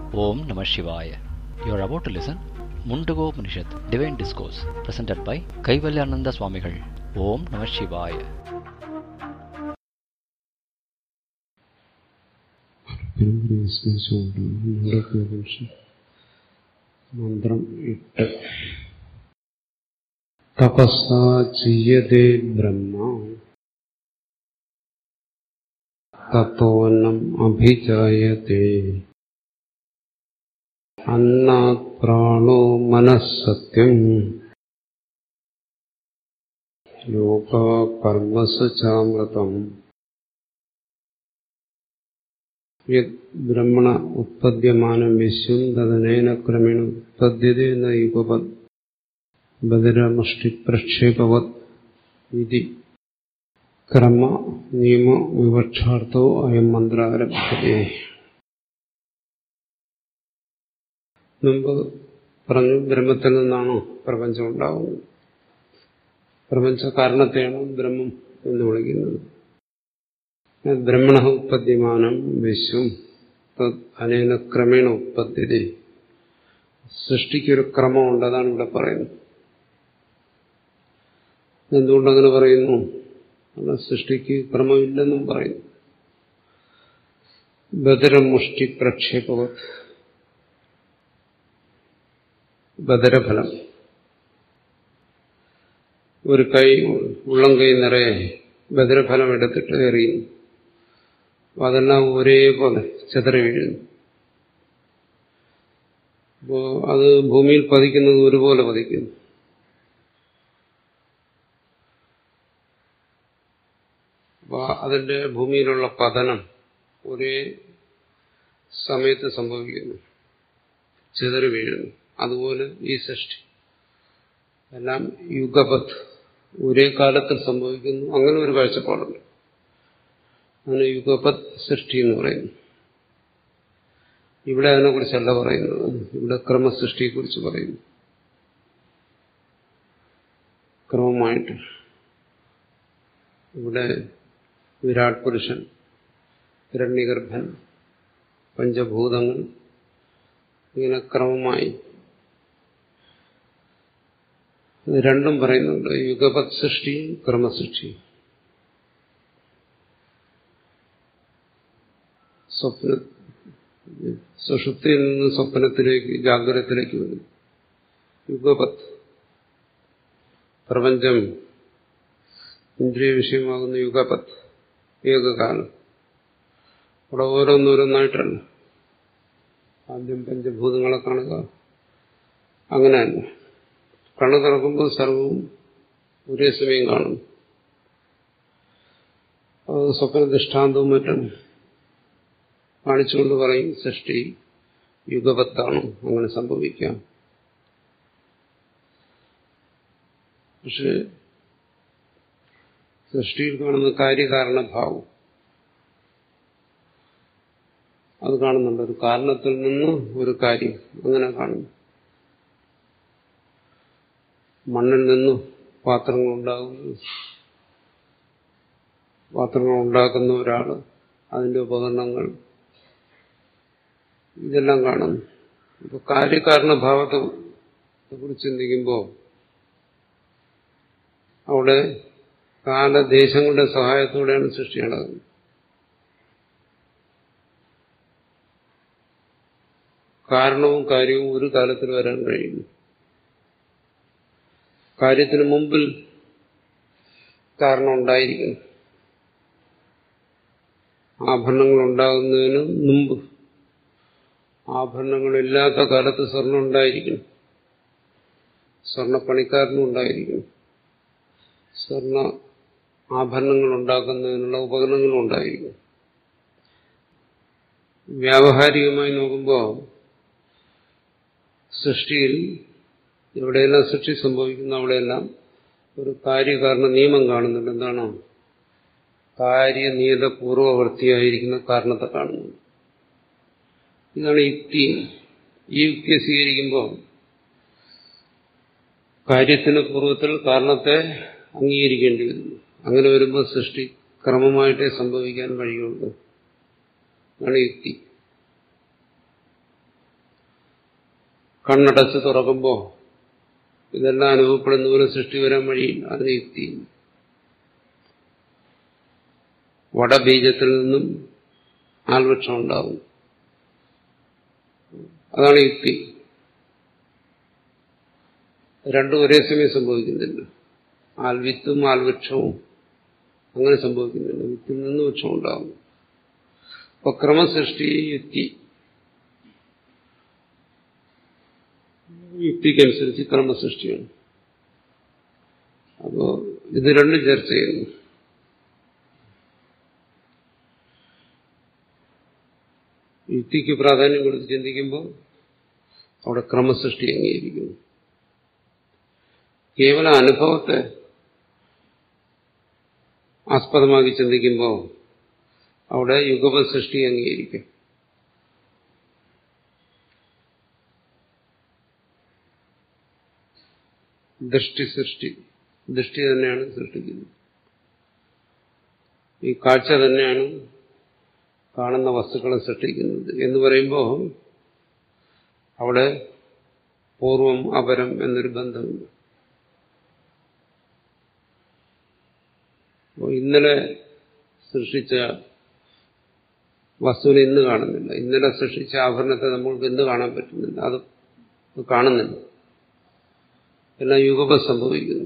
Om Namah Shivaya. You are about to listen Mundago Upanishad, Divine Discourse, presented by Kaivalyananda Swamigal. Om Namah Shivaya. പരമ്പരയെ സ്മരിച്ചുകൊണ്ട് മുണ്ടോപനിഷത്ത് മന്ത്രം ഇട്ട് തപസ്സാ ചെയ്യതേ ബ്രഹ്മ തത്തോന്നം അഭിജായത്തെ അന്നാത് പ്രാണോ മനഃസത്യം ലോക കർമ്മസു ചാമൃതം ബ്രഹ്മണ ഉത്പദ്യമാനം വിശ്വം തദനേന ക്രമേണ ഉത്പദ്യത നൈപവത് ബദരമുഷ്ടിപ്രക്ഷേപവത് ഇതി ക്രമ നിയമ വിവക്ഷാർത്ഥോ അയം മന്ത്രാരംഭത്തെ മുമ്പ് പറഞ്ഞു ബ്രഹ്മത്തിൽ നിന്നാണോ പ്രപഞ്ചം ഉണ്ടാകുന്നത് പ്രപഞ്ച കാരണത്തെയാണ് ബ്രഹ്മം എന്ന് വിളിക്കുന്നത് ബ്രഹ്മണ ഉത്പദ്യമാനം വിശ്വം അനേന ക്രമേണ ഉത്പദ്ധ്യത സൃഷ്ടിക്കൊരു ക്രമമുണ്ട് അതാണ് ഇവിടെ പറയുന്നത് എന്തുകൊണ്ടങ്ങനെ പറയുന്നു അവിടെ സൃഷ്ടിക്ക് ക്രമമില്ലെന്നും പറയുന്നു ബദരമുഷ്ടി പ്രക്ഷേപവത് ബദരഫലം ഒരു കൈ ഉള്ളം കൈ നിറയെ ബദരഫലം എടുത്തിട്ട് എറിയുന്നു അതെല്ലാം ഒരേപോലെ ചെതറി വീഴുന്നു അപ്പോ അത് ഭൂമിയിൽ പതിക്കുന്നത് ഒരുപോലെ പതിക്കുന്നു അപ്പൊ അതിന്റെ ഭൂമിയിലുള്ള പതനം ഒരേ സമയത്ത് സംഭവിക്കുന്നു ചെതറി വീഴുന്നു അതുപോലെ ഈ സൃഷ്ടി എല്ലാം യുഗപത്ത് ഒരേ കാലത്തിൽ സംഭവിക്കുന്നു അങ്ങനെ ഒരു കാഴ്ചപ്പാടുണ്ട് അങ്ങനെ യുഗപത് സൃഷ്ടി എന്ന് പറയുന്നു ഇവിടെ അതിനെക്കുറിച്ചല്ല പറയുന്നത് ഇവിടെ ക്രമസൃഷ്ടിയെക്കുറിച്ച് പറയുന്നു ക്രമമായിട്ട് ഇവിടെ വിരാട് പുരുഷൻ ഹിരണ്യഗർഭൻ പഞ്ചഭൂതങ്ങൾ ഇങ്ങനെ ക്രമമായി രണ്ടും പറയുന്നുണ്ട് യുഗപത് സൃഷ്ടിയും ക്രമസൃഷ്ടിയും സ്വപ്ന സുഷുപ്തിയിൽ നിന്ന് സ്വപ്നത്തിലേക്ക് ജാഗ്രതത്തിലേക്ക് വരും യുഗപത് പ്രപഞ്ചം ഇന്ദ്രിയ വിഷയമാകുന്ന യുഗപത് ഏകകാലം അവിടെ ഓരോന്നോരോന്നായിട്ടല്ല ആദ്യം പഞ്ചഭൂതങ്ങളെ കാണുക അങ്ങനെയല്ല കണ്ണു തുറക്കുമ്പോൾ സർവവും ഒരേ സമയം കാണും അത് സ്വപ്ന ദൃഷ്ടാന്തവും മറ്റും കാണിച്ചുകൊണ്ട് പറയും സൃഷ്ടി യുഗപത്താണ് അങ്ങനെ സംഭവിക്കാം പക്ഷെ സൃഷ്ടിയിൽ കാണുന്ന കാര്യകാരണഭാവം അത് കാണുന്നുണ്ട് ഒരു കാരണത്തിൽ നിന്ന് ഒരു കാര്യം അങ്ങനെ കാണുന്നു മണ്ണിൽ നിന്ന് പാത്രങ്ങൾ ഉണ്ടാകുന്നു പാത്രങ്ങൾ ഉണ്ടാക്കുന്ന ഒരാൾ അതിന്റെ ഉപകരണങ്ങൾ ഇതെല്ലാം കാണുന്നു ഇപ്പൊ കാര്യകാരണഭാവത്തെ കുറിച്ച് ചിന്തിക്കുമ്പോൾ അവിടെ കാലദേശങ്ങളുടെ സഹായത്തോടെയാണ് സൃഷ്ടി നടക്കുന്നത് കാരണവും കാര്യവും ഒരു കാലത്തിൽ വരാൻ കഴിയുന്നു കാര്യത്തിന് മുമ്പിൽ കാരണം ഉണ്ടായിരിക്കുന്നു ആഭരണങ്ങൾ ഉണ്ടാകുന്നതിന് മുമ്പ് ആഭരണങ്ങളില്ലാത്ത കാലത്ത് സ്വർണം ഉണ്ടായിരിക്കുന്നു സ്വർണപ്പണിക്കാരനും ഉണ്ടായിരിക്കുന്നു സ്വർണ ആഭരണങ്ങൾ ഉണ്ടാക്കുന്നതിനുള്ള ഉപകരണങ്ങളും ഉണ്ടായിരിക്കും വ്യാവഹാരികമായി നോക്കുമ്പോൾ സൃഷ്ടിയിൽ എവിടെയെല്ലാം സൃഷ്ടി സംഭവിക്കുന്നു അവിടെയെല്ലാം ഒരു കാര്യകാരണ നിയമം കാണുന്നുണ്ട് എന്താണ് കാര്യനിയത പൂർവവർത്തിയായിരിക്കുന്ന കാരണത്തെ കാണുന്നു ഇതാണ് യുക്തി ഈ യുക്തിയെ സ്വീകരിക്കുമ്പോൾ കാര്യത്തിന് പൂർവ്വത്തിൽ കാരണത്തെ അംഗീകരിക്കേണ്ടി വരുന്നു അങ്ങനെ വരുമ്പോൾ സൃഷ്ടി ക്രമമായിട്ടേ സംഭവിക്കാൻ വഴിയുള്ളൂ അതാണ് യുക്തി കണ്ണടച്ച് തുറക്കുമ്പോൾ ഇതെല്ലാം അനുഭവപ്പെടുന്ന പോലെ സൃഷ്ടി വരാൻ വഴിയില്ല അതിന് യുക്തി വടബീജത്തിൽ നിന്നും ആൽവൃക്ഷം ഉണ്ടാകും അതാണ് യുക്തി രണ്ടും ഒരേ സമയം സംഭവിക്കുന്നില്ല ആൽവിത്തും ആൽവൃക്ഷവും അങ്ങനെ സംഭവിക്കുന്നില്ല വിത്തിൽ നിന്ന് വൃക്ഷം ഉണ്ടാകും അപ്പൊ ക്രമസൃഷ്ടി യുക്തി യുക്തിക്കനുസരിച്ച് ക്രമസൃഷ്ടിയാണ് അപ്പോ ഇത് രണ്ടും ചർച്ച ചെയ്യുന്നു യുക്തിക്ക് പ്രാധാന്യം കൊടുത്ത് ചിന്തിക്കുമ്പോൾ അവിടെ ക്രമസൃഷ്ടി അംഗീകരിക്കുന്നു കേവല അനുഭവത്തെ ആസ്പദമാക്കി ചിന്തിക്കുമ്പോൾ അവിടെ യുഗപ സൃഷ്ടി അംഗീകരിക്കും ദൃഷ്ടി സൃഷ്ടി ദൃഷ്ടി തന്നെയാണ് സൃഷ്ടിക്കുന്നത് ഈ കാഴ്ച തന്നെയാണ് കാണുന്ന വസ്തുക്കളെ സൃഷ്ടിക്കുന്നത് എന്ന് പറയുമ്പോൾ അവിടെ പൂർവം അപരം എന്നൊരു ബന്ധമുണ്ട് അപ്പോൾ ഇന്നലെ സൃഷ്ടിച്ച വസ്തുവിനെ ഇന്ന് കാണുന്നില്ല ഇന്നലെ സൃഷ്ടിച്ച ആഭരണത്തെ നമ്മൾക്ക് ഇന്ന് കാണാൻ പറ്റുന്നില്ല അത് കാണുന്നില്ല എല്ലാം യുഗപം സംഭവിക്കുന്നു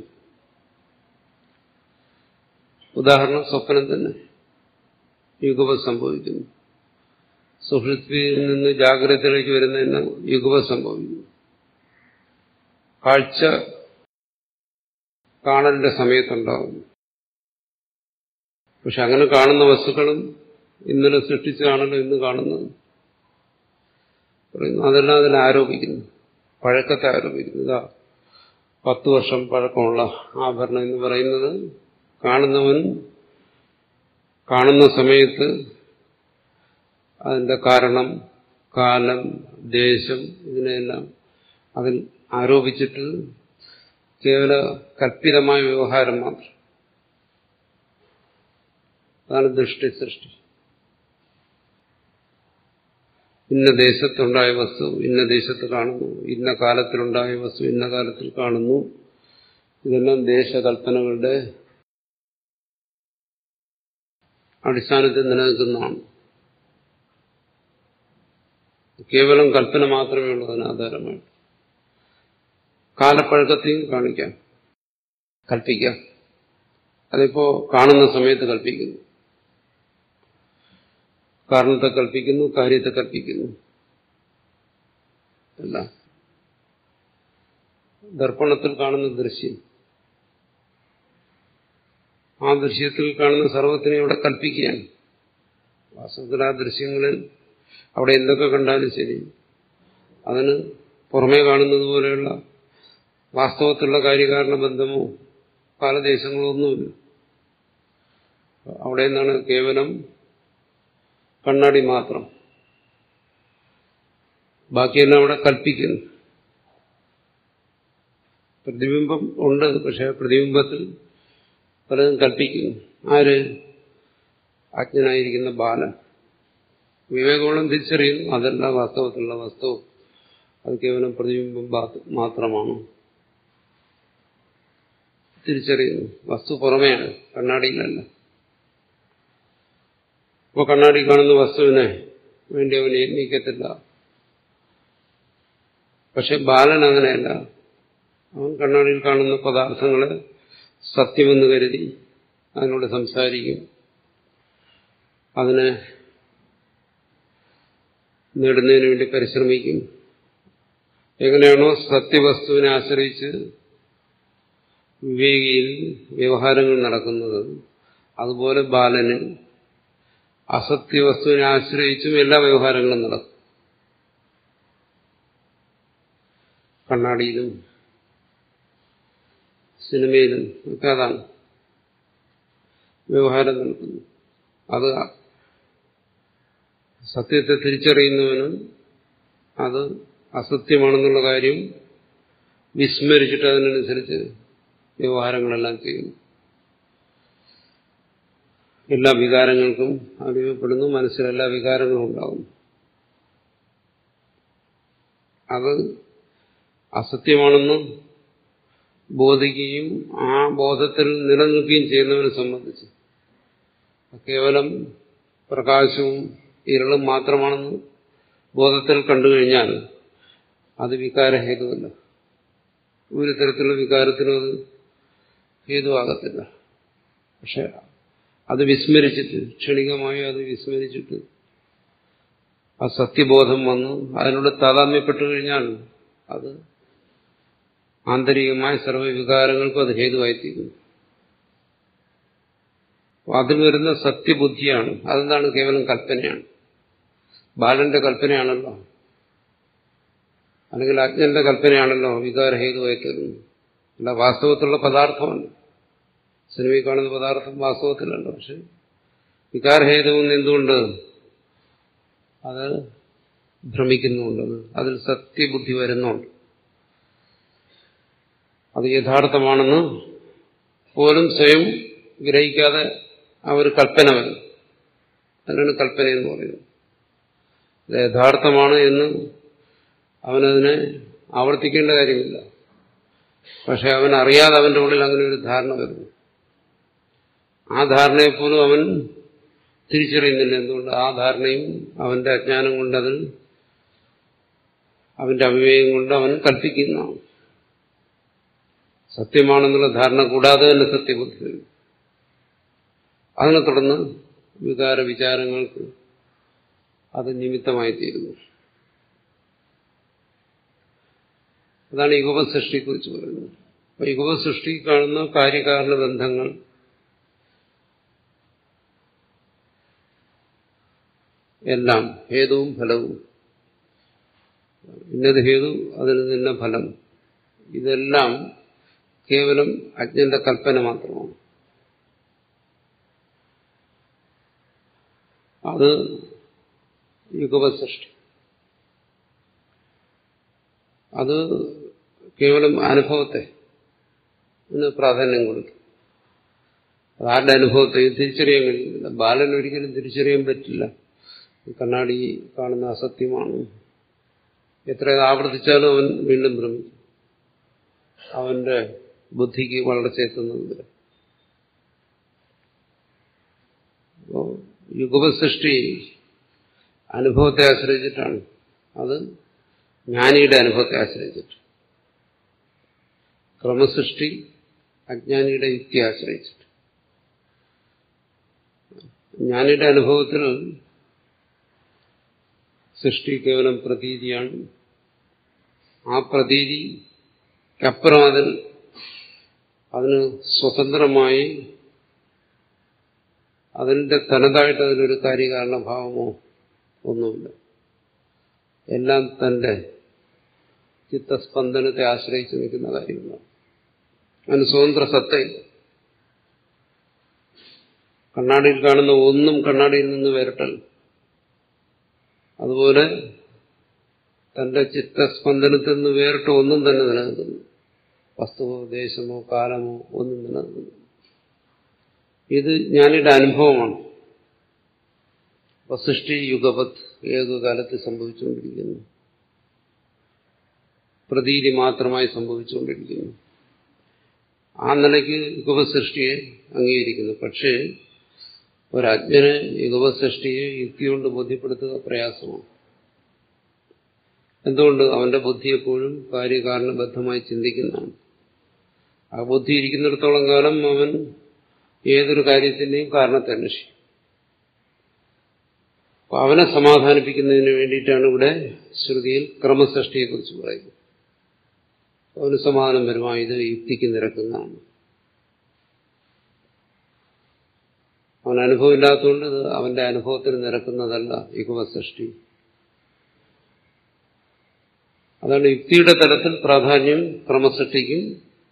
ഉദാഹരണം സ്വപ്നം തന്നെ യുഗപം സംഭവിക്കുന്നു സുഹൃത്തിയിൽ നിന്ന് ജാഗ്രതയിലേക്ക് വരുന്നതിന് യുഗപം സംഭവിക്കുന്നു കാഴ്ച കാണലിന്റെ സമയത്തുണ്ടാകുന്നു പക്ഷെ അങ്ങനെ കാണുന്ന വസ്തുക്കളും ഇന്നലെ സൃഷ്ടിച്ചതാണല്ലോ ഇന്ന് കാണുന്നത് പറയുന്നു അതെല്ലാം അതിൽ ആരോപിക്കുന്നു പഴക്കത്തെ ആരോപിക്കുന്നു ഇതാ പത്ത് വർഷം പഴക്കമുള്ള ആഭരണം എന്ന് പറയുന്നത് കാണുന്നവൻ കാണുന്ന സമയത്ത് അതിന്റെ കാരണം കാലം ദേശം ഇതിനെല്ലാം അതിൽ ആരോപിച്ചിട്ട് കേവല കൽപ്പിതമായ വ്യവഹാരം മാത്രം അതാണ് ദൃഷ്ടി സൃഷ്ടി ഇന്ന ദേശത്തുണ്ടായ വസ്തു ഇന്ന ദേശത്ത് കാണുന്നു ഇന്ന കാലത്തിലുണ്ടായ വസ്തു ഇന്ന കാലത്തിൽ കാണുന്നു ഇതെല്ലാം ദേശകൽപ്പനകളുടെ അടിസ്ഥാനത്തിൽ നിലനിൽക്കുന്നതാണ് കേവലം കൽപ്പന മാത്രമേ ഉള്ളൂ അതിന് ആധാരമായിട്ട് കാലപ്പഴക്കത്തെയും കാണിക്കാം കൽപ്പിക്കാം അതിപ്പോ കാണുന്ന സമയത്ത് കൽപ്പിക്കുന്നു കാരണത്തെ കൽപ്പിക്കുന്നു കാര്യത്തെ കൽപ്പിക്കുന്നു അല്ല ദർപ്പണത്തിൽ കാണുന്ന ദൃശ്യം ആ ദൃശ്യത്തിൽ കാണുന്ന സർവത്തിനെ ഇവിടെ കൽപ്പിക്കുകയാണ് വാസ്തവത്തിൽ ആ ദൃശ്യങ്ങളിൽ അവിടെ എന്തൊക്കെ കണ്ടാലും ശരി അതിന് പുറമേ കാണുന്നത് പോലെയുള്ള വാസ്തവത്തിലുള്ള കാര്യകാരണ ബന്ധമോ കാലദേശങ്ങളോ ഒന്നുമില്ല അവിടെ നിന്നാണ് കേവലം കണ്ണാടി മാത്രം ബാക്കിയെല്ലാം അവിടെ കൽപ്പിക്കുന്നു പ്രതിബിംബം ഉണ്ട് പക്ഷെ പ്രതിബിംബത്തിൽ പലതും കൽപ്പിക്കുന്നു ആര് അജ്ഞനായിരിക്കുന്ന ബാലൻ വിവേകോളം തിരിച്ചറിയുന്നു അതല്ല വാസ്തവത്തിലുള്ള വസ്തു അത് കേവലം പ്രതിബിംബം മാത്രമാണ് തിരിച്ചറിയുന്നു വസ്തു പുറമെയാണ് കണ്ണാടിയിലല്ല അപ്പോൾ കണ്ണാടി കാണുന്ന വസ്തുവിനെ വേണ്ടി അവൻ യത്നിക്കത്തില്ല പക്ഷെ ബാലൻ അങ്ങനെയല്ല അവൻ കണ്ണാടിയിൽ കാണുന്ന പദാർത്ഥങ്ങളെ സത്യമെന്ന് കരുതി അതിനോട് സംസാരിക്കും അതിനെ നേടുന്നതിന് വേണ്ടി പരിശ്രമിക്കും എങ്ങനെയാണോ സത്യവസ്തുവിനെ ആശ്രയിച്ച് വിവേകിയിൽ വ്യവഹാരങ്ങൾ നടക്കുന്നത് അതുപോലെ ബാലന് അസത്യവസ്തുവിനെ ആശ്രയിച്ചും എല്ലാ വ്യവഹാരങ്ങളും നടക്കും കണ്ണാടിയിലും സിനിമയിലും ഒക്കെ അതാണ് വ്യവഹാരം നടക്കുന്നു അത് സത്യത്തെ തിരിച്ചറിയുന്നവനും അത് അസത്യമാണെന്നുള്ള കാര്യം വിസ്മരിച്ചിട്ട് അതിനനുസരിച്ച് വ്യവഹാരങ്ങളെല്ലാം ചെയ്യുന്നു എല്ലാ വികാരങ്ങൾക്കും അനുഭവപ്പെടുന്നു മനസ്സിലെല്ലാ വികാരങ്ങളും ഉണ്ടാകുന്നു അത് അസത്യമാണെന്ന് ബോധിക്കുകയും ആ ബോധത്തിൽ നിലനിൽക്കുകയും ചെയ്യുന്നവനെ സംബന്ധിച്ച് കേവലം പ്രകാശവും ഇരുളും മാത്രമാണെന്ന് ബോധത്തിൽ കണ്ടുകഴിഞ്ഞാൽ അത് വികാരഹേതുവല്ല ഒരു തരത്തിലുള്ള വികാരത്തിനും അത് ഹേതുവാകത്തില്ല പക്ഷെ അത് വിസ്മരിച്ചിട്ട് ക്ഷണികമായി അത് വിസ്മരിച്ചിട്ട് ആ സത്യബോധം വന്ന് അതിനോട് താതാമ്യപ്പെട്ടു കഴിഞ്ഞാൽ അത് ആന്തരികമായ സർവ്വവികാരങ്ങൾക്കും അത് ഹേതുവായിത്തീരുന്നു അതിൽ വരുന്ന സത്യബുദ്ധിയാണ് അതെന്താണ് കേവലം കൽപ്പനയാണ് ബാലന്റെ കൽപ്പനയാണല്ലോ അല്ലെങ്കിൽ അജ്ഞന്റെ കൽപ്പനയാണല്ലോ വികാരഹേതുവായി തീർന്നു അല്ല വാസ്തവത്തിലുള്ള പദാർത്ഥമല്ല സിനിമയിൽ കാണുന്ന പദാർത്ഥം വാസ്തവത്തിലല്ല പക്ഷെ വികാരഹേതുവെന്ന് എന്തുകൊണ്ട് അത് ഭ്രമിക്കുന്നുണ്ട് അതിൽ സത്യബുദ്ധി വരുന്നുണ്ട് അത് യഥാർത്ഥമാണെന്ന് പോലും സ്വയം ഗ്രഹിക്കാതെ ആ ഒരു കൽപ്പന വരും അതിനാണ് കൽപ്പന എന്ന് പറയുന്നത് ഇത് യഥാർത്ഥമാണ് എന്ന് അവനതിനെ ആവർത്തിക്കേണ്ട കാര്യമില്ല പക്ഷെ അവൻ അറിയാതെ അവന്റെ ഉള്ളിൽ അങ്ങനെ ഒരു ധാരണ വരുന്നു ആ ധാരണയെപ്പോലും അവൻ തിരിച്ചറിയുന്നില്ല എന്തുകൊണ്ട് ആ ധാരണയും അവന്റെ അജ്ഞാനം കൊണ്ട് അതിൽ അവന്റെ അവിവേകം കൊണ്ട് അവൻ കൽപ്പിക്കുന്നതാണ് സത്യമാണെന്നുള്ള ധാരണ കൂടാതെ തന്നെ സത്യബുദ്ധി വരും അതിനെ തുടർന്ന് വികാര വിചാരങ്ങൾക്ക് അത് നിമിത്തമായി തീരുന്നു അതാണ് യുഗസൃഷ്ടിയെക്കുറിച്ച് പറയുന്നത് അപ്പൊ യുഗസൃഷ്ടി കാണുന്ന കാര്യകാരണ ബന്ധങ്ങൾ എല്ലാം ഹേതുവും ഫലവും ഇന്നത് ഹേതു അതിന് തന്നെ ഫലം ഇതെല്ലാം കേവലം അജ്ഞന്റെ കൽപ്പന മാത്രമാണ് അത് യുഗവസൃഷ്ടി അത് കേവലം അനുഭവത്തെ പ്രാധാന്യം കൊടുക്കും ആരുടെ അനുഭവത്തെ തിരിച്ചറിയാൻ കഴിയില്ല ബാലൻ ഒരിക്കലും തിരിച്ചറിയാൻ പറ്റില്ല കണ്ണാടി കാണുന്ന അസത്യമാണ് എത്ര ആവർത്തിച്ചാലും അവൻ വീണ്ടും ഭ്രമിക്കും അവന്റെ ബുദ്ധിക്ക് വളർച്ച എത്തുന്നത് വരെ അപ്പോ യുഗപസൃഷ്ടി അനുഭവത്തെ ആശ്രയിച്ചിട്ടാണ് അത് ജ്ഞാനിയുടെ അനുഭവത്തെ ആശ്രയിച്ചിട്ട് ക്രമസൃഷ്ടി അജ്ഞാനിയുടെ യുക്തി ആശ്രയിച്ചിട്ട് ജ്ഞാനിയുടെ അനുഭവത്തിൽ സൃഷ്ടി കേവലം പ്രതീതിയാണ് ആ പ്രതീതിക്കപ്പുറം അതിൽ അതിന് സ്വതന്ത്രമായി അതിന്റെ തനതായിട്ട് അതിലൊരു കാര്യകാരണഭാവമോ ഒന്നുമില്ല എല്ലാം തന്റെ ചിത്തസ്പന്ദനത്തെ ആശ്രയിച്ച് നിൽക്കുന്ന കാര്യങ്ങളാണ് അതിന് സ്വതന്ത്ര സത്തയില്ല കണ്ണാടിയിൽ കാണുന്ന ഒന്നും കണ്ണാടിയിൽ നിന്ന് വേറിട്ടല്ല അതുപോലെ തന്റെ ചിത്തസ്പന്ദനത്തിൽ നിന്ന് വേറിട്ട് ഒന്നും തന്നെ നിലനിൽക്കുന്നു വസ്തുവോ ദേശമോ കാലമോ ഒന്നും നിലനിൽക്കുന്നു ഇത് ഞാനിയുടെ അനുഭവമാണ് സൃഷ്ടി യുഗപത് ഏകകാലത്ത് സംഭവിച്ചുകൊണ്ടിരിക്കുന്നു പ്രതീതി മാത്രമായി സംഭവിച്ചുകൊണ്ടിരിക്കുന്നു ആ നിലയ്ക്ക് യുഗപസൃഷ്ടിയെ അംഗീകരിക്കുന്നു പക്ഷേ ഒരജ്ഞന് യുഗപസൃഷ്ടിയെ യുക്തി കൊണ്ട് ബോധ്യപ്പെടുത്തുക പ്രയാസമാണ് എന്തുകൊണ്ട് അവന്റെ ബുദ്ധി എപ്പോഴും കാര്യകാരണബദ്ധമായി ചിന്തിക്കുന്നതാണ് ആ ബുദ്ധി ഇരിക്കുന്നിടത്തോളം കാലം അവൻ ഏതൊരു കാര്യത്തിന്റെയും കാരണത്തെ അന്വേഷിക്കും അപ്പൊ അവനെ സമാധാനിപ്പിക്കുന്നതിന് വേണ്ടിയിട്ടാണ് ഇവിടെ ശ്രുതിയിൽ ക്രമസൃഷ്ടിയെക്കുറിച്ച് പറയുന്നത് അവന് സമാധാനം വരുമാ ഇത് യുക്തിക്ക് നിരക്കുന്നതാണ് അവൻ അനുഭവമില്ലാത്തതുകൊണ്ട് ഇത് അവന്റെ അനുഭവത്തിന് നിരക്കുന്നതല്ല യുഗവസൃഷ്ടി അതാണ് യുക്തിയുടെ തലത്തിൽ പ്രാധാന്യം ക്രമസൃഷ്ടിക്കും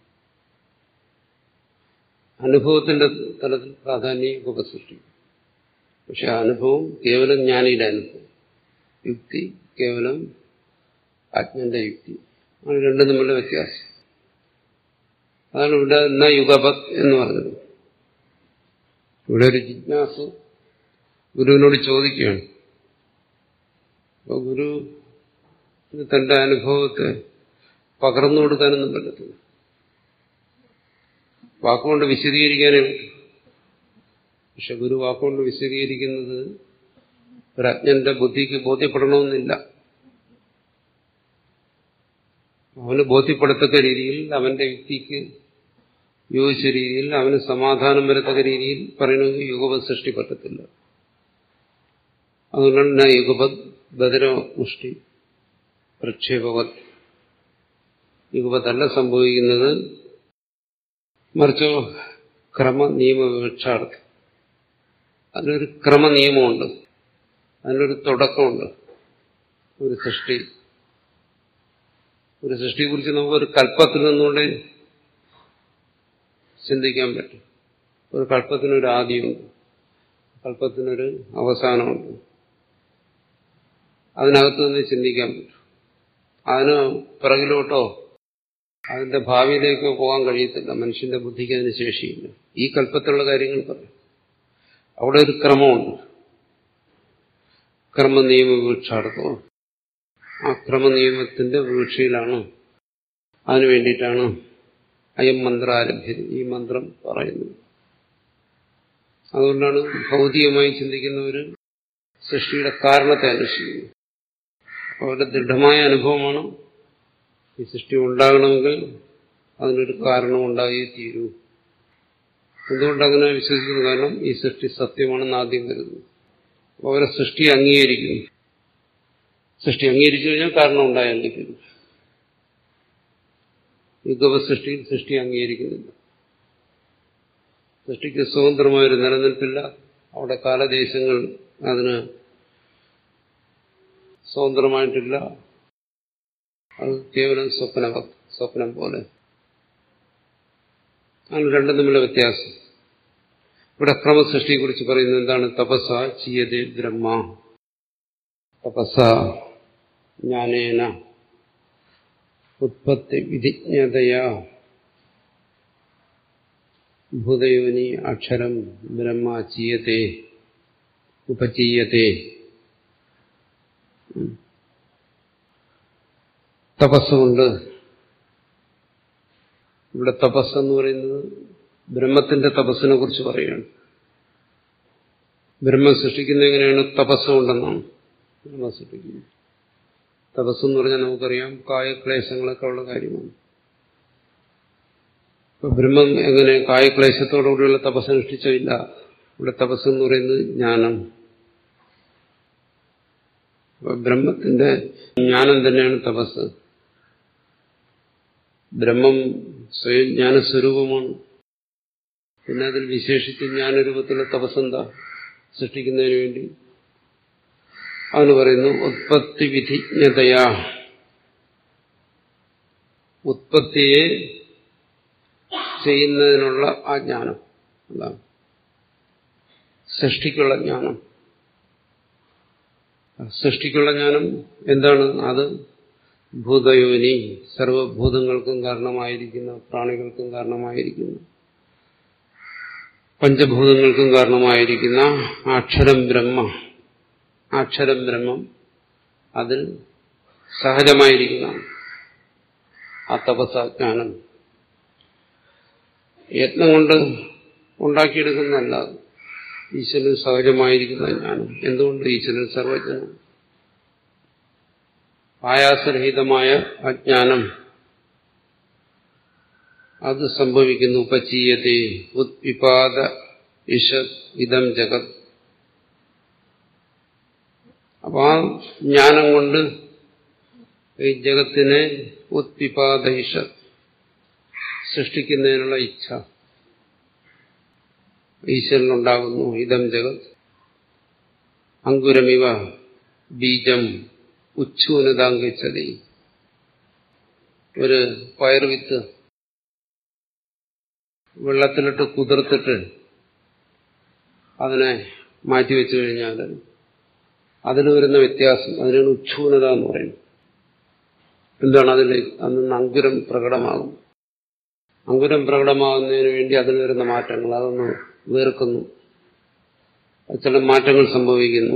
അനുഭവത്തിന്റെ തലത്തിൽ പ്രാധാന്യം യുഗവസൃഷ്ടിക്കും പക്ഷെ അനുഭവം കേവലം ജ്ഞാനിയുടെ അനുഭവം യുക്തി കേവലം അജ്ഞന്റെ യുക്തി ആണ് രണ്ടും തമ്മിലുള്ള വ്യത്യാസം അതാണ് ഇവിടെ ന യുഗപത് എന്ന് പറഞ്ഞത് ഇവിടെ ഒരു ജിജ്ഞാസു ഗുരുവിനോട് ചോദിക്കുകയാണ് അപ്പൊ ഗുരു തന്റെ അനുഭവത്തെ പകർന്നു കൊടുക്കാനൊന്നും പറ്റത്തില്ല വാക്കുകൊണ്ട് വിശദീകരിക്കാനേ പറ്റും പക്ഷെ ഗുരു വാക്കുകൊണ്ട് വിശദീകരിക്കുന്നത് ഒരജ്ഞന്റെ ബുദ്ധിക്ക് ബോധ്യപ്പെടണമെന്നില്ല അവന് ബോധ്യപ്പെടത്തക്ക രീതിയിൽ അവന്റെ വ്യക്തിക്ക് യോജിച്ച രീതിയിൽ അവന് സമാധാനം വരത്തക്ക രീതിയിൽ പറയണമെങ്കിൽ യുഗപത് സൃഷ്ടി പറ്റത്തില്ല അതുകൊണ്ടാണ് യുഗപത് ബദര മുഷ്ടി പ്രക്ഷേപവത് യുഗപതല്ല സംഭവിക്കുന്നത് മറിച്ചോ ക്രമ നിയമവിവക്ഷാർത്ഥം അതിനൊരു ക്രമ നിയമമുണ്ട് അതിനൊരു തുടക്കമുണ്ട് ഒരു സൃഷ്ടി ഒരു സൃഷ്ടിയെക്കുറിച്ച് നമുക്ക് ഒരു കൽപ്പത്തിൽ നിന്നുകൊണ്ട് ചിന്തിക്കാൻ പറ്റും ഒരു കൽപ്പത്തിനൊരു ആദ്യമുണ്ട് കൽപ്പത്തിനൊരു അവസാനമുണ്ട് അതിനകത്ത് നിന്ന് ചിന്തിക്കാൻ പറ്റും അതിന് പിറകിലോട്ടോ അതിന്റെ ഭാവിയിലേക്കോ പോകാൻ കഴിയത്തില്ല മനുഷ്യന്റെ ബുദ്ധിക്ക് അതിന് ശേഷിയില്ല ഈ കൽപ്പത്തിലുള്ള കാര്യങ്ങൾ പറയും അവിടെ ഒരു ക്രമമുണ്ട് ക്രമനിയമ വീക്ഷാർത്ഥം ആ ക്രമനിയമത്തിന്റെ വീക്ഷയിലാണ് അതിനു വേണ്ടിയിട്ടാണ് അയം മന്ത്രാരഭ്യത ഈ മന്ത്രം പറയുന്നത് അതുകൊണ്ടാണ് ഭൗതികമായി ചിന്തിക്കുന്നവർ സൃഷ്ടിയുടെ കാരണത്തെ അന്വേഷിക്കുന്നത് അവരുടെ ദൃഢമായ അനുഭവമാണ് ഈ സൃഷ്ടി ഉണ്ടാകണമെങ്കിൽ അതിനൊരു കാരണം ഉണ്ടായേ തീരൂ എന്തുകൊണ്ടങ്ങനെ വിശ്വസിക്കുന്നു കാരണം ഈ സൃഷ്ടി സത്യമാണെന്ന് ആദ്യം കരുതുന്നു അവരെ സൃഷ്ടി അംഗീകരിക്കുന്നു സൃഷ്ടി അംഗീകരിച്ചു കഴിഞ്ഞാൽ കാരണം ഉണ്ടായാലേ തീരും യുഗവ സൃഷ്ടിയിൽ സൃഷ്ടി അംഗീകരിക്കുന്നില്ല സൃഷ്ടിക്ക് സ്വതന്ത്രമായൊരു നിലനിൽപ്പില്ല അവിടെ കാലദേശങ്ങൾ അതിന് സ്വതന്ത്രമായിട്ടില്ല അത് കേവലം സ്വപ്ന സ്വപ്നം പോലെ ആണ് രണ്ടും തമ്മിലുള്ള വ്യത്യാസം ഇവിടെ ക്രമസൃഷ്ടിയെക്കുറിച്ച് പറയുന്നത് എന്താണ് തപസ ചീയതേ ബ്രഹ്മ തപസ ജ്ഞാനേന ഉത്പത്തി വിധിജ്ഞതയാ ഭൂതയോനി അക്ഷരം ബ്രഹ്മ ചീയത്തെ ഉപചീയത്തെ തപസ്സുകൊണ്ട് ഇവിടെ തപസ് എന്ന് പറയുന്നത് ബ്രഹ്മത്തിന്റെ തപസ്സിനെ കുറിച്ച് പറയുകയാണ് ബ്രഹ്മം സൃഷ്ടിക്കുന്നത് എങ്ങനെയാണ് തപസ് കൊണ്ടെന്നാണ് ബ്രഹ്മം സൃഷ്ടിക്കുന്നത് തപസ് എന്ന് പറഞ്ഞാൽ നമുക്കറിയാം കായക്ലേശങ്ങളൊക്കെ ഉള്ള കാര്യമാണ് ഇപ്പൊ ബ്രഹ്മം എങ്ങനെ കായക്ലേശത്തോടുകൂടിയുള്ള തപസ് അനുഷ്ഠിച്ചില്ല ഇവിടെ തപസ് എന്ന് പറയുന്നത് ജ്ഞാനം ബ്രഹ്മത്തിന്റെ ജ്ഞാനം തന്നെയാണ് തപസ് ബ്രഹ്മം സ്വയം ജ്ഞാനസ്വരൂപമാണ് പിന്നെ അതിൽ വിശേഷിച്ച് ജ്ഞാനരൂപത്തിലുള്ള തപസ്സെന്താ സൃഷ്ടിക്കുന്നതിന് വേണ്ടി അതിന് പറയുന്നു ഉത്പത്തി വിധിജ്ഞതയാ ഉത്പത്തിയെ ചെയ്യുന്നതിനുള്ള ആ ജ്ഞാനം അതാണ് സൃഷ്ടിക്കുള്ള ജ്ഞാനം സൃഷ്ടിക്കുള്ള ജ്ഞാനം എന്താണ് അത് ഭൂതയോനി സർവഭൂതങ്ങൾക്കും കാരണമായിരിക്കുന്ന പ്രാണികൾക്കും കാരണമായിരിക്കുന്ന പഞ്ചഭൂതങ്ങൾക്കും കാരണമായിരിക്കുന്ന അക്ഷരം ബ്രഹ്മ അക്ഷരം ബ്രഹ്മം അതിൽ സഹജമായിരിക്കുന്ന ആ തപസാജ്ഞാനം യത്നം കൊണ്ട് ഉണ്ടാക്കിയെടുക്കുന്നതല്ല ഈശ്വരൻ സഹജമായിരിക്കുന്ന ജ്ഞാനം എന്തുകൊണ്ട് ഈശ്വരൻ സർവജ്ഞനം ആയാസരഹിതമായ അജ്ഞാനം അത് സംഭവിക്കുന്നു ഉപചീയത്തെ ഉത്പിപാദ ഇഷത് ഇതം ജഗത് അപ്പൊ ആ ജ്ഞാനം കൊണ്ട് ഈ ജഗത്തിനെ ഉത്പിപാദ ഇഷത് സൃഷ്ടിക്കുന്നതിനുള്ള ഇച്ഛ ഈശ്വരനുണ്ടാകുന്നു ഇതം ജഗത് അങ്കുരമിവ ബീജം ഉച്ചൂനതാങ്കിച്ചതി ഒരു പയർവിത്ത് വെള്ളത്തിലിട്ട് കുതിർത്തിട്ട് അതിനെ മാറ്റിവെച്ചു കഴിഞ്ഞാൽ അതിൽ വരുന്ന വ്യത്യാസം അതിനാണ് ഉച്ഛൂനത എന്ന് പറയുന്നത് എന്താണ് അതിൽ അന്ന് അങ്കുരം പ്രകടമാകും അങ്കുരം പ്രകടമാകുന്നതിന് വേണ്ടി അതിൽ വരുന്ന മാറ്റങ്ങൾ അതൊന്ന് വേർക്കുന്നു ചില മാറ്റങ്ങൾ സംഭവിക്കുന്നു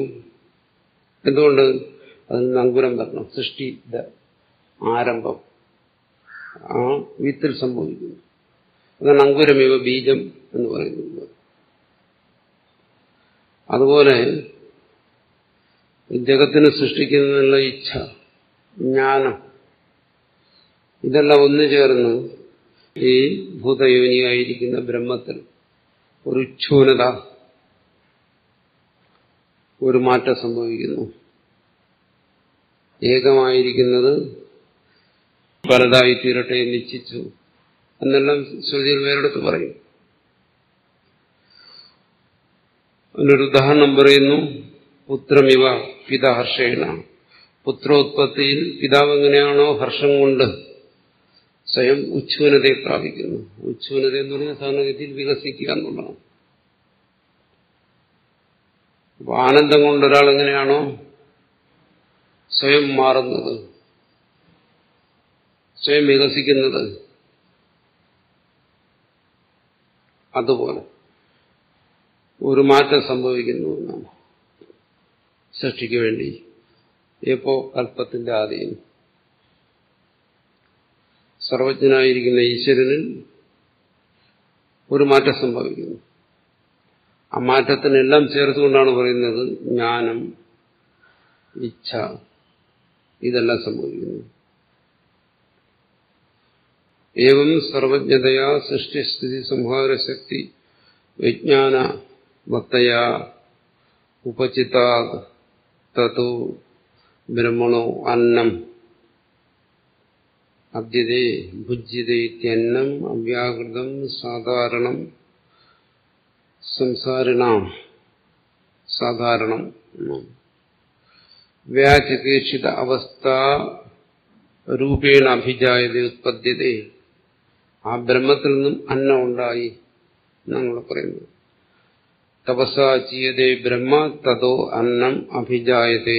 എന്തുകൊണ്ട് അതിൽ നിന്ന് അങ്കുരം വരണം സൃഷ്ടി ആരംഭം ആ വിത്തിൽ സംഭവിക്കുന്നു അതാണ് അങ്കുരമിവ ബീജം എന്ന് പറയുന്നത് അതുപോലെ ജഗത്തിനെ സൃഷ്ടിക്കുന്നതിനുള്ള ഇച്ഛ ജ്ഞാനം ഇതെല്ലാം ഒന്നു ചേർന്ന് ഈ ഭൂതയോനിയായിരിക്കുന്ന ബ്രഹ്മത്തിൽ ഒരു ക്ഷൂനത ഒരു മാറ്റം സംഭവിക്കുന്നു ഏകമായിരിക്കുന്നത് പലതായി തീരട്ടെ നിശ്ചിച്ചു എന്നെല്ലാം ശ്രുതിയിൽ വേറെടുത്ത് പറയും അതിനൊരു ഉദാഹരണം പറയുന്നു പുത്രമിവ പിതാഹർഷേണ പുത്രോത്പത്തിയിൽ പിതാവ് എങ്ങനെയാണോ ഹർഷം കൊണ്ട് സ്വയം ഉച്ഛൂനതയെ പ്രാപിക്കുന്നു ഉച്ഛൂനത എന്ന് പറഞ്ഞാൽ സാധാരണഗതിയിൽ വികസിക്കുക എന്നുള്ളതാണ് അപ്പൊ ആനന്ദം കൊണ്ട് ഒരാൾ എങ്ങനെയാണോ സ്വയം മാറുന്നത് സ്വയം വികസിക്കുന്നത് അതുപോലെ ഒരു മാറ്റം സംഭവിക്കുന്നു എന്നാണ് സൃഷ്ടിക്ക് വേണ്ടി എപ്പോ കൽപ്പത്തിന്റെ ആദ്യം സർവജ്ഞനായിരിക്കുന്ന ഈശ്വരനിൽ ഒരു മാറ്റം സംഭവിക്കുന്നു ആ മാറ്റത്തിനെല്ലാം ചേർത്തുകൊണ്ടാണ് പറയുന്നത് ജ്ഞാനം ഇച്ഛ ഇതെല്ലാം സംഭവിക്കുന്നു ഏവം സർവജ്ഞതയാ സൃഷ്ടിസ്ഥിതി സംഹാരശക്തി വിജ്ഞാന ഭക്തയാ ഉപചിതാ തതു ബ്രഹ്മണോ അന്നം അദ്യതേ ഭുജ്യതേത്യന്നം അവ്യാകൃതം സാധാരണം സംസാരിണാം സാധാരണം വ്യാചകേക്ഷിത അവസ്ഥ രൂപേണ അഭിജായത ഉത്പദ്യതേ ആ ബ്രഹ്മത്തിൽ നിന്നും അന്നം ഉണ്ടായി എന്നാണ് പറയുന്നത് തപസാ ചീയതേ ബ്രഹ്മ തതോ അന്നം അഭിജായതേ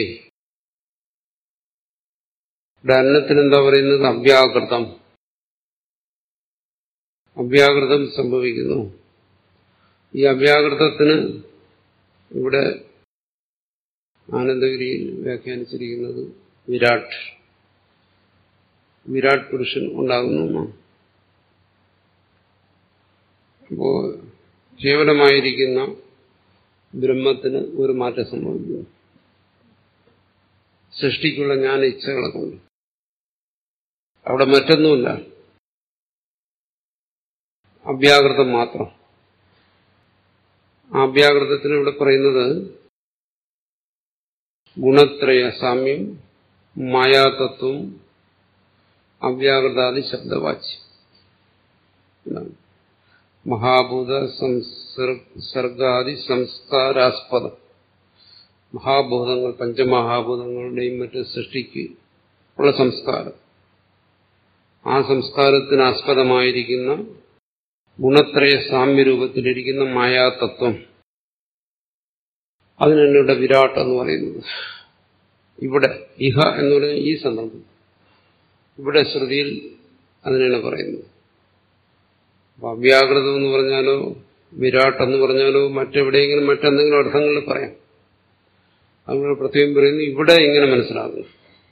ഇവിടെ അന്നത്തിന് എന്താ പറയുന്നത് അവ്യാകൃതം അവ്യാകൃതം സംഭവിക്കുന്നു ഈ അവ്യാകൃതത്തിന് ഇവിടെ ആനന്ദഗിരിയിൽ വ്യാഖ്യാനിച്ചിരിക്കുന്നത് വിരാട് വിരാട് പുരുഷൻ ഉണ്ടാകുന്നു എന്നാണ് അപ്പോ കേവലമായിരിക്കുന്ന ബ്രഹ്മത്തിന് ഒരു മാറ്റം സംഭവിക്കുന്നു സൃഷ്ടിക്കുള്ള ജ്ഞാന ഇച്ഛകളെ കൊണ്ട് അവിടെ മറ്റൊന്നുമില്ല അവ്യാകൃതം മാത്രം ആ അവ്യാകൃതത്തിന് ഇവിടെ പറയുന്നത് ഗുണത്രയ സാമ്യം മായാതത്വം അവ്യാകൃതാദി ശബ്ദവാച്യം മഹാഭൂത സർഗാദി സംസ്കാരാസ്പദം മഹാഭൂതങ്ങൾ പഞ്ചമഹാഭൂതങ്ങളുടെയും മറ്റ് സൃഷ്ടിക്ക് ഉള്ള സംസ്കാരം ആ സംസ്കാരത്തിന് ആസ്പദമായിരിക്കുന്ന ഗുണത്രയ സാമ്യരൂപത്തിലിരിക്കുന്ന മായാതത്വം അതിനാണ് ഇവിടെ വിരാട്ട് എന്ന് പറയുന്നത് ഇവിടെ ഇഹ എന്ന് പറയുന്ന ഈ സന്ദർഭം ഇവിടെ ശ്രുതിയിൽ അതിനാണ് പറയുന്നത് അപ്പൊ അവ്യാകൃതം എന്ന് പറഞ്ഞാലോ വിരാട്ട് എന്ന് പറഞ്ഞാലോ മറ്റെവിടെയെങ്കിലും മറ്റെന്തെങ്കിലും അർത്ഥങ്ങളിൽ പറയാം അതുകൊണ്ട് പ്രത്യേകം പറയുന്നു ഇവിടെ ഇങ്ങനെ മനസ്സിലാകുന്നു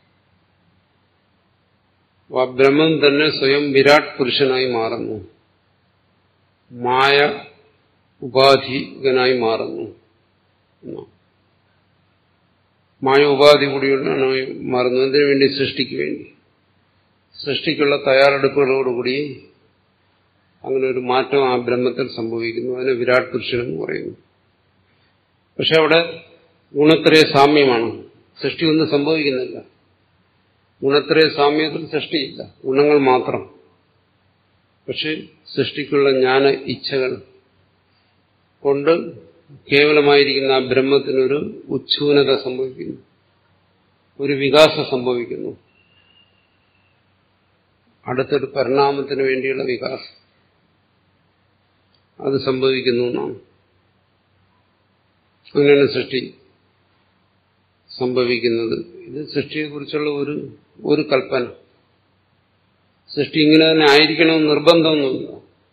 അപ്പൊ ആ ബ്രഹ്മം തന്നെ സ്വയം വിരാട് പുരുഷനായി മാറുന്നു മായ ഉപാധികനായി മാറുന്നു മായ ഉപാധി കൂടിയാണ് മാറുന്നു എന്തിനു വേണ്ടി സൃഷ്ടിക്ക് വേണ്ടി സൃഷ്ടിക്കുള്ള തയ്യാറെടുപ്പുകളോടുകൂടി അങ്ങനെ ഒരു മാറ്റം ആ ബ്രഹ്മത്തിൽ സംഭവിക്കുന്നു അതിനെ വിരാട് പുരുഷൻ എന്ന് പറയുന്നു പക്ഷെ അവിടെ ഗുണത്രയ സാമ്യമാണ് സൃഷ്ടി ഒന്നും സംഭവിക്കുന്നില്ല ഗുണത്രയ സാമ്യത്തിൽ സൃഷ്ടിയില്ല ഗുണങ്ങൾ മാത്രം പക്ഷെ സൃഷ്ടിക്കുള്ള ജ്ഞാന ഇച്ഛകൾ കൊണ്ട് കേവലമായിരിക്കുന്ന ആ ബ്രഹ്മത്തിനൊരു ഉച്ഛൂനത സംഭവിക്കുന്നു ഒരു വികാസം സംഭവിക്കുന്നു അടുത്തൊരു പരിണാമത്തിന് വേണ്ടിയുള്ള വികാസം അത് സംഭവിക്കുന്നു എന്നാണ് അങ്ങനെയാണ് സൃഷ്ടി സംഭവിക്കുന്നത് ഇത് സൃഷ്ടിയെക്കുറിച്ചുള്ള ഒരു ഒരു കൽപ്പന സൃഷ്ടി ഇങ്ങനെ തന്നെ ആയിരിക്കണമെന്ന് നിർബന്ധമൊന്നുമില്ല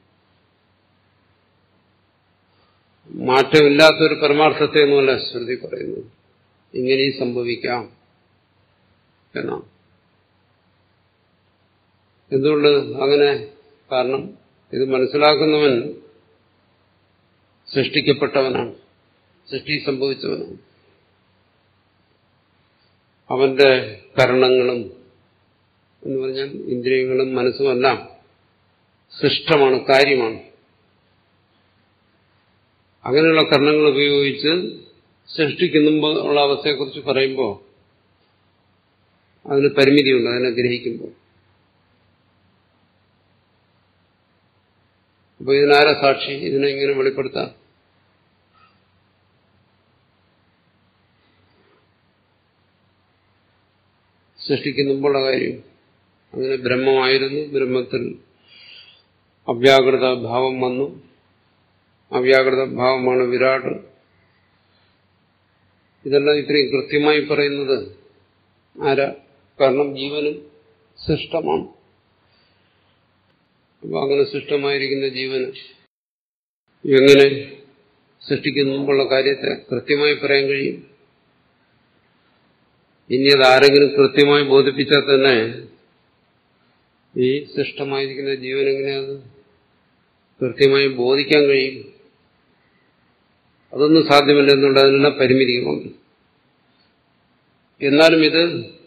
മാറ്റമില്ലാത്തൊരു പരമാർത്ഥത്തെ ഒന്നുമല്ല ശ്രുതി പറയുന്നത് ഇങ്ങനെയും സംഭവിക്കാം എന്നാണ് എന്തുകൊണ്ട് അങ്ങനെ കാരണം ഇത് മനസ്സിലാക്കുന്നവൻ സൃഷ്ടിക്കപ്പെട്ടവനാണ് സൃഷ്ടി സംഭവിച്ചവനാണ് അവന്റെ കരണങ്ങളും എന്ന് പറഞ്ഞാൽ ഇന്ദ്രിയങ്ങളും മനസ്സുമെല്ലാം സൃഷ്ടമാണ് കാര്യമാണ് അങ്ങനെയുള്ള കർണങ്ങൾ ഉപയോഗിച്ച് സൃഷ്ടിക്കുമ്പോൾ ഉള്ള അവസ്ഥയെക്കുറിച്ച് പറയുമ്പോൾ അതിന് പരിമിതിയുണ്ട് അതിനെ ഗ്രഹിക്കുമ്പോൾ അപ്പൊ ഇതിനാരാ സാക്ഷി ഇതിനെ ഇങ്ങനെ വെളിപ്പെടുത്താം സൃഷ്ടിക്കുമ്പോഴുള്ള കാര്യം അങ്ങനെ ബ്രഹ്മമായിരുന്നു ബ്രഹ്മത്തിൽ അവ്യാകൃത ഭാവം വന്നു അവ്യാകൃത ഭാവമാണ് വിരാട് ഇതെല്ലാം ഇത്രയും കൃത്യമായി പറയുന്നത് ആരാ കാരണം ജീവനും സൃഷ്ടമാണ് അപ്പൊ അങ്ങനെ സൃഷ്ടമായിരിക്കുന്ന ജീവന് എങ്ങനെ സൃഷ്ടിക്കുന്ന മുമ്പുള്ള കാര്യത്തെ കൃത്യമായി പറയാൻ കഴിയും ഇനി അത് ആരെങ്കിലും കൃത്യമായി ബോധിപ്പിച്ചാൽ തന്നെ ഈ സൃഷ്ടമായിരിക്കുന്ന ജീവൻ എങ്ങനെ അത് കൃത്യമായി ബോധിക്കാൻ കഴിയും അതൊന്നും സാധ്യമല്ല എന്നുള്ള അതിനുള്ള പരിമിതികളുണ്ട് എന്നാലും ഇത്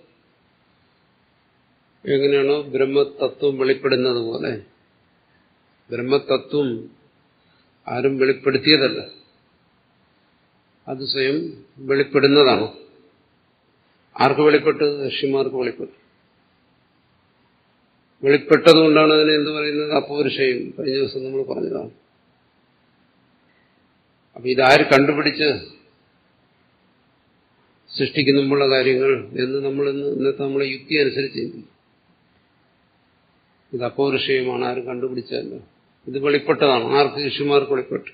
എങ്ങനെയാണോ ബ്രഹ്മതത്വം വെളിപ്പെടുന്നത് പോലെ ബ്രഹ്മതത്വം ആരും വെളിപ്പെടുത്തിയതല്ല അത് സ്വയം വെളിപ്പെടുന്നതാണ് ആർക്ക് വെളിപ്പെട്ടു ഋഷിമാർക്ക് വെളിപ്പെട്ടു വെളിപ്പെട്ടതുകൊണ്ടാണ് അതിനെ എന്ത് പറയുന്നത് അപൗരുഷയും കഴിഞ്ഞ ദിവസം നമ്മൾ പറഞ്ഞതാണ് അപ്പൊ ഇതാര് കണ്ടുപിടിച്ച് സൃഷ്ടിക്കുന്നുമുള്ള കാര്യങ്ങൾ എന്ന് നമ്മൾ ഇന്ന് ഇന്നത്തെ നമ്മളെ യുക്തി അനുസരിച്ച് ചിന്തിക്കും ഇത് അപൗരുഷയമാണ് ആരും കണ്ടുപിടിച്ചതല്ല ഇത് വെളിപ്പെട്ടതാണ് ആർക്ക് ഋഷിമാർക്ക് വെളിപ്പെട്ടു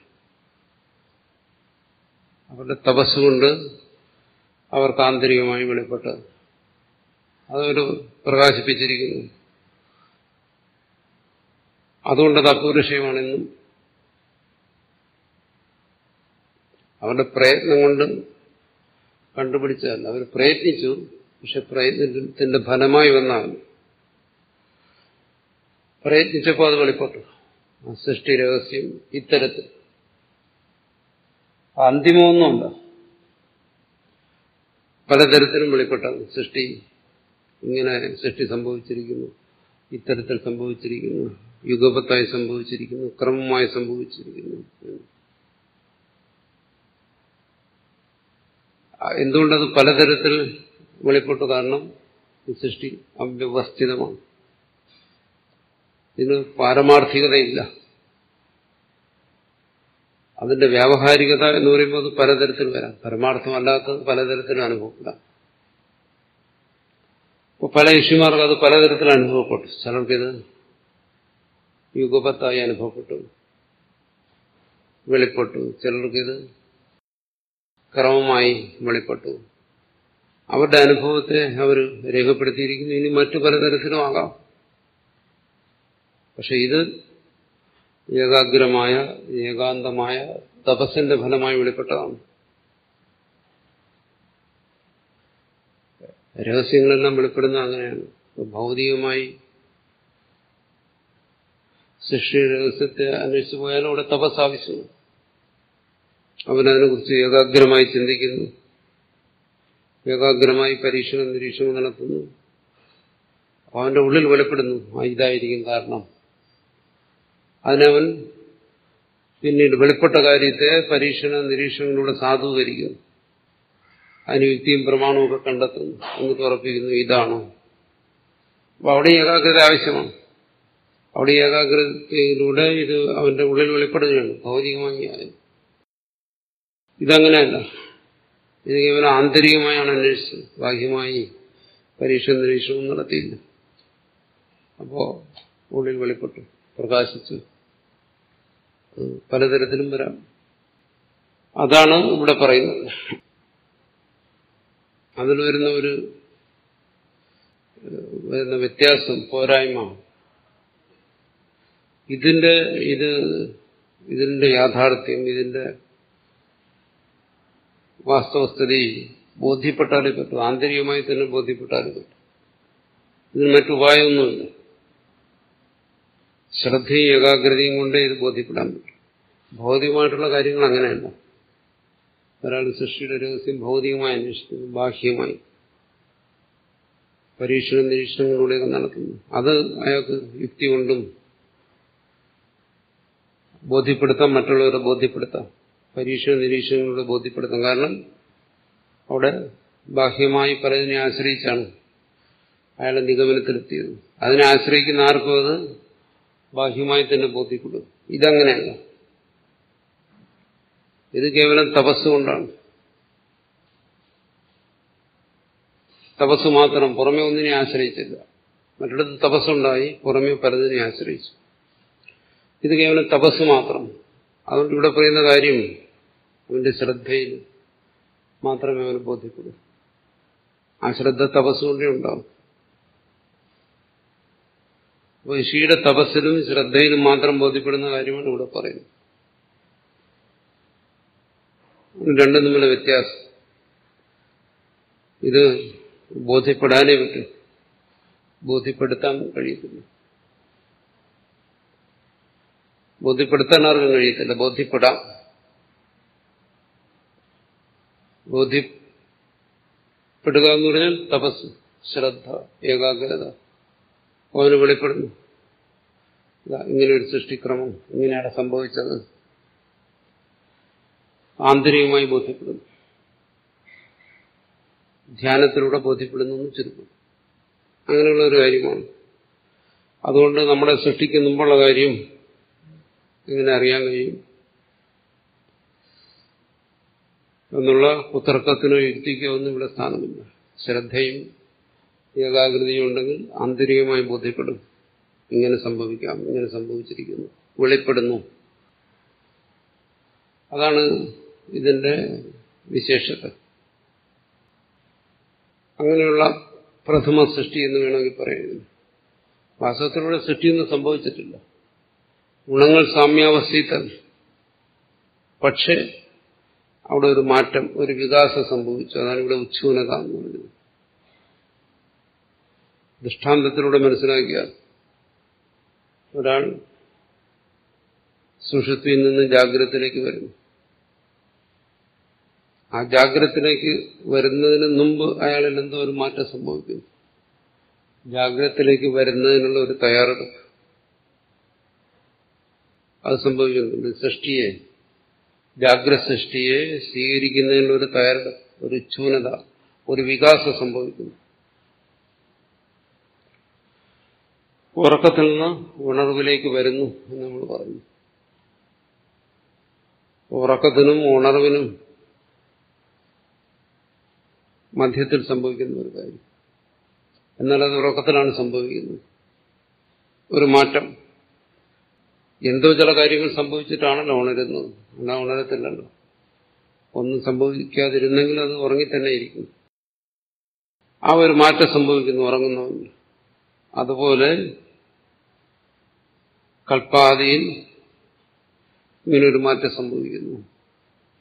അവരുടെ തപസ്സുകൊണ്ട് അവർക്ക് ആന്തരികമായി വെളിപ്പെട്ടത് അതവർ പ്രകാശിപ്പിച്ചിരിക്കുന്നു അതുകൊണ്ടത് അപൗരുഷയമാണെന്നും അവരുടെ പ്രയത്നം കൊണ്ട് കണ്ടുപിടിച്ചതല്ല അവർ പ്രയത്നിച്ചു പക്ഷെ പ്രയത്നത്തിന്റെ ഫലമായി വന്നാണ് പ്രയത്നിച്ചപ്പോൾ അത് വെളിപ്പെട്ടു ആ സൃഷ്ടി രഹസ്യം ഇത്തരത്തിൽ അന്തിമമൊന്നുമല്ല പലതരത്തിലും വെളിപ്പെട്ടത് സൃഷ്ടി ഇങ്ങനെ സൃഷ്ടി സംഭവിച്ചിരിക്കുന്നു ഇത്തരത്തിൽ സംഭവിച്ചിരിക്കുന്നു യുഗപത്തായി സംഭവിച്ചിരിക്കുന്നു ക്രമമായി സംഭവിച്ചിരിക്കുന്നു എന്തുകൊണ്ടത് പലതരത്തിൽ വെളിപ്പെട്ടു കാരണം ഈ സൃഷ്ടി അവ്യവസ്ഥിതമാണ് ഇതിന് പാരമാർത്ഥികതയില്ല അതിന്റെ വ്യാവഹാരികത എന്ന് പറയുമ്പോൾ അത് പലതരത്തിൽ വരാം പരമാർത്ഥമല്ലാത്തത് പലതരത്തിലും അനുഭവപ്പെടാം അപ്പോൾ പല ഋഷിമാർക്ക് അത് പലതരത്തിൽ അനുഭവപ്പെട്ടു ചിലർക്കിത് യുഗപത്തായി അനുഭവപ്പെട്ടു വെളിപ്പെട്ടു ചിലർക്കിത് ക്രമമായി വെളിപ്പെട്ടു അവരുടെ അനുഭവത്തെ അവർ രേഖപ്പെടുത്തിയിരിക്കുന്നു ഇനി മറ്റു പലതരത്തിലും ആകാം പക്ഷെ ഇത് ഏകാഗ്രമായ ഏകാന്തമായ തപസ്സിന്റെ ഫലമായി വെളിപ്പെട്ടതാണ് രഹസ്യങ്ങളെല്ലാം വെളിപ്പെടുന്ന അങ്ങനെയാണ് ഭൗതികമായി സൃഷ്ടി രഹസ്യത്തെ അന്വേഷിച്ചു പോയാലും അവിടെ തപസ് ആവശ്യമാണ് അവനതിനെക്കുറിച്ച് ഏകാഗ്രമായി ചിന്തിക്കുന്നു ഏകാഗ്രമായി പരീക്ഷണം നിരീക്ഷണം നടത്തുന്നു അവന്റെ ഉള്ളിൽ വെളിപ്പെടുന്നു ആ ഇതായിരിക്കും കാരണം അതിനവൻ പിന്നീട് വെളിപ്പെട്ട കാര്യത്തെ പരീക്ഷണ നിരീക്ഷണങ്ങളിലൂടെ സാധൂകരിക്കുന്നു അതിന് യുക്തിയും പ്രമാണവും ഒക്കെ കണ്ടെത്തുന്നു എന്നിട്ട് ഉറപ്പിക്കുന്നു ഇതാണോ അപ്പൊ അവിടെ ഏകാഗ്രത ആവശ്യമാണ് അവിടെ ഏകാഗ്രതയിലൂടെ ഇത് അവന്റെ ഉള്ളിൽ വെളിപ്പെടുകയാണ് ഭൗതികമായി ഇതങ്ങനെയല്ല ഇത് കേവലം ആന്തരികമായാണ് അന്വേഷിച്ചത് ബാഹ്യമായി പരീക്ഷ നിരീക്ഷണവും നടത്തിയില്ല അപ്പോ ഉള്ളിൽ വെളിപ്പെട്ടു പ്രകാശിച്ചു പലതരത്തിലും വരാം അതാണ് ഇവിടെ പറയുന്നത് അതിൽ വരുന്ന ഒരു വരുന്ന വ്യത്യാസം പോരായ്മ ഇതിന്റെ ഇത് ഇതിന്റെ യാഥാർത്ഥ്യം ഇതിന്റെ വാസ്തവസ്ഥിതി ബോധ്യപ്പെട്ടാലേ പറ്റും ആന്തരികമായി തന്നെ ബോധ്യപ്പെട്ടാലേ പറ്റും ഇതിന് മറ്റുപായമൊന്നുമില്ല ശ്രദ്ധയും ഏകാഗ്രതയും കൊണ്ടേ ഇത് ബോധ്യപ്പെടാൻ പറ്റും ഭൗതികമായിട്ടുള്ള കാര്യങ്ങൾ അങ്ങനെയല്ല ഒരാൾ സൃഷ്ടിയുടെ രഹസ്യം ഭൗതികമായി അന്വേഷിക്കുന്നു ബാഹ്യമായി പരീക്ഷണ നിരീക്ഷണങ്ങളിലൂടെയൊക്കെ നടത്തുന്നു അത് അയാൾക്ക് യുക്തി കൊണ്ടും ബോധ്യപ്പെടുത്താം മറ്റുള്ളവരെ ബോധ്യപ്പെടുത്താം പരീക്ഷണ നിരീക്ഷണങ്ങളിലൂടെ ബോധ്യപ്പെടുത്താം കാരണം അവിടെ ബാഹ്യമായി പലതിനെ ആശ്രയിച്ചാണ് അയാളെ നിഗമനത്തിലെത്തിയത് അതിനെ ആശ്രയിക്കുന്ന ആർക്കും അത് ബാഹ്യമായി തന്നെ ബോധ്യപ്പെടും ഇതങ്ങനെയല്ല ഇത് കേവലം തപസ്സുകൊണ്ടാണ് തപസ് മാത്രം പുറമെ ഒന്നിനെ ആശ്രയിച്ചില്ല മറ്റിടത്ത് തപസ്സുണ്ടായി പുറമെ പലതിനെ ആശ്രയിച്ചു ഇത് കേവലം തപസ് മാത്രം അതുകൊണ്ട് ഇവിടെ പറയുന്ന കാര്യം അവന്റെ ശ്രദ്ധയിൽ മാത്രമേ അവന് ബോധ്യപ്പെടൂ ആ ശ്രദ്ധ തപസ്സുകൊണ്ടേ ഉണ്ടാവും അപ്പോൾ ഋഷിയുടെ തപസ്സിലും ശ്രദ്ധയിലും മാത്രം ബോധ്യപ്പെടുന്ന കാര്യമാണ് ഇവിടെ പറയുന്നത് രണ്ടും തമ്മിലുള്ള വ്യത്യാസം ഇത് ബോധ്യപ്പെടാനേ പറ്റും ബോധ്യപ്പെടുത്താൻ കഴിയത്തില്ല ബോധ്യപ്പെടുത്താൻ ആർക്കും കഴിയത്തില്ല ബോധ്യപ്പെടാം ബോധ്യപ്പെടുക എന്ന് പറഞ്ഞാൽ തപസ് ശ്രദ്ധ ഏകാഗ്രത അവന് വെളിപ്പെടുന്നു ഇങ്ങനെ ഒരു സൃഷ്ടിക്രമം ഇങ്ങനെയാണ് സംഭവിച്ചത് ആന്തരികമായി ബോധ്യപ്പെടുന്നു ധ്യാനത്തിലൂടെ ബോധ്യപ്പെടുന്നു എന്ന് ചുരുക്കം അങ്ങനെയുള്ള ഒരു കാര്യമാണ് അതുകൊണ്ട് നമ്മളെ സൃഷ്ടിക്കുന്ന മുമ്പുള്ള കാര്യം എങ്ങനെ അറിയാൻ കഴിയും എന്നുള്ള ഉത്തർക്കത്തിനോ യുക്തിക്കോ ഒന്നും ഇവിടെ സ്ഥാനമില്ല ശ്രദ്ധയും ഏകാഗ്രതയും ഉണ്ടെങ്കിൽ ആന്തരികമായി ബോധ്യപ്പെടും ഇങ്ങനെ സംഭവിക്കാം ഇങ്ങനെ സംഭവിച്ചിരിക്കുന്നു വെളിപ്പെടുന്നു അതാണ് ഇതിന്റെ വിശേഷത അങ്ങനെയുള്ള പ്രഥമ സൃഷ്ടി എന്ന് വേണമെങ്കിൽ പറയുന്നു വാസ്തവത്തിലൂടെ സൃഷ്ടിയൊന്നും സംഭവിച്ചിട്ടില്ല ഗുണങ്ങൾ സാമ്യാവസ്ഥയിൽ തന്നെ പക്ഷെ അവിടെ ഒരു മാറ്റം ഒരു വികാസം സംഭവിച്ചു അതാണ് ഇവിടെ ഉച്ഛൂനത എന്ന് പറയുന്നത് ദൃഷ്ടാന്തത്തിലൂടെ മനസ്സിലാക്കിയാൽ ഒരാൾ സുഷുപ്തിയിൽ നിന്ന് ജാഗ്രതത്തിലേക്ക് വരുന്നു ആ ജാഗ്രതത്തിലേക്ക് വരുന്നതിന് മുമ്പ് അയാളിൽ എന്തോ ഒരു മാറ്റം സംഭവിക്കുന്നു ജാഗ്രതത്തിലേക്ക് വരുന്നതിനുള്ള ഒരു തയ്യാറെടുപ്പ് അത് സംഭവിക്കുന്നുണ്ട് സൃഷ്ടിയെ ജാഗ്രത സൃഷ്ടിയെ സ്വീകരിക്കുന്നതിനുള്ള ഒരു തയ്യാറെടുപ്പ് ഒരു ചൂനത ഒരു വികാസം സംഭവിക്കുന്നു ഉറക്കത്തിൽ നിന്ന് ഉണർവിലേക്ക് വരുന്നു എന്ന് നമ്മൾ പറഞ്ഞു ഉറക്കത്തിനും ഉണർവിനും മധ്യത്തിൽ സംഭവിക്കുന്ന ഒരു കാര്യം എന്നാൽ അത് ഉറക്കത്തിലാണ് സംഭവിക്കുന്നത് ഒരു മാറ്റം എന്തോ ചില കാര്യങ്ങൾ സംഭവിച്ചിട്ടാണല്ലോ ഉണരുന്നത് എന്നാ ഉണരത്തില്ലല്ലോ ഒന്നും സംഭവിക്കാതിരുന്നെങ്കിൽ അത് ഉറങ്ങി തന്നെ ഇരിക്കും ആ ഒരു മാറ്റം സംഭവിക്കുന്നു ഉറങ്ങുന്നവന് അതുപോലെ കൽപ്പാതിയിൽ ഇങ്ങനൊരു മാറ്റം സംഭവിക്കുന്നു